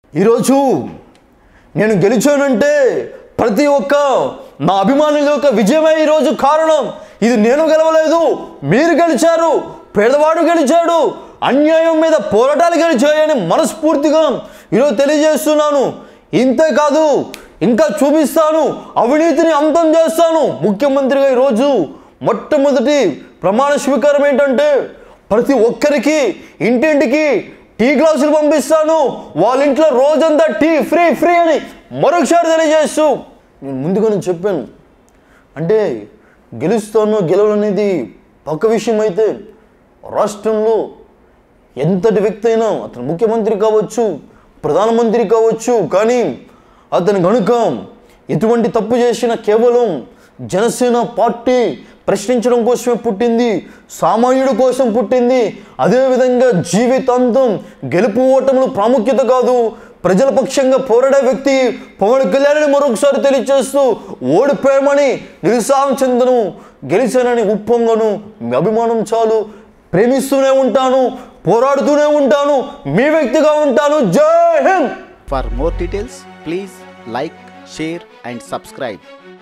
ఈరోజు నేను గెలిచానంటే ప్రతి ఒక్క నా అభిమానుల యొక్క విజయమే ఈరోజు కారణం ఇది నేను గెలవలేదు మీరు గెలిచారు పేదవాడు గెలిచాడు అన్యాయం మీద పోరాటాలు గెలిచాయని మనస్ఫూర్తిగా ఈరోజు తెలియజేస్తున్నాను ఇంతే కాదు ఇంకా చూపిస్తాను అవినీతిని అంతం చేస్తాను ముఖ్యమంత్రిగా ఈరోజు మొట్టమొదటి ప్రమాణ స్వీకారం ఏంటంటే ప్రతి ఒక్కరికి ఇంటింటికి టీ గ్లాసులు పంపిస్తాను వాళ్ళ ఇంట్లో రోజంతా టీ ఫ్రీ ఫ్రీ అని మరొకసారి తెలియజేస్తూ నేను ముందుగానే చెప్పాను అంటే గెలుస్తాను గెలవనేది పక్క విషయం అయితే రాష్ట్రంలో ఎంతటి వ్యక్తి అయినా అతను ముఖ్యమంత్రి కావచ్చు ప్రధానమంత్రి కావచ్చు కానీ అతను కనుక ఎటువంటి తప్పు చేసినా కేవలం జనసేన పార్టీ ప్రశ్నించడం కోసమే పుట్టింది సామాన్యుడి కోసం పుట్టింది అదేవిధంగా జీవితాంతం గెలుపు ఓటములు ప్రాముఖ్యత కాదు ప్రజల పక్షంగా పోరాడే వ్యక్తి పవన్ కళ్యాణ్ని మరొకసారి తెలియజేస్తూ ఓడిపోయామని నిరుత్సాహం చెందను గెలిచానని ఉప్పొంగను మీ అభిమానం చాలు ప్రేమిస్తూనే ఉంటాను పోరాడుతూనే ఉంటాను మీ వ్యక్తిగా ఉంటాను జై Hind For more details, please like, share, and subscribe.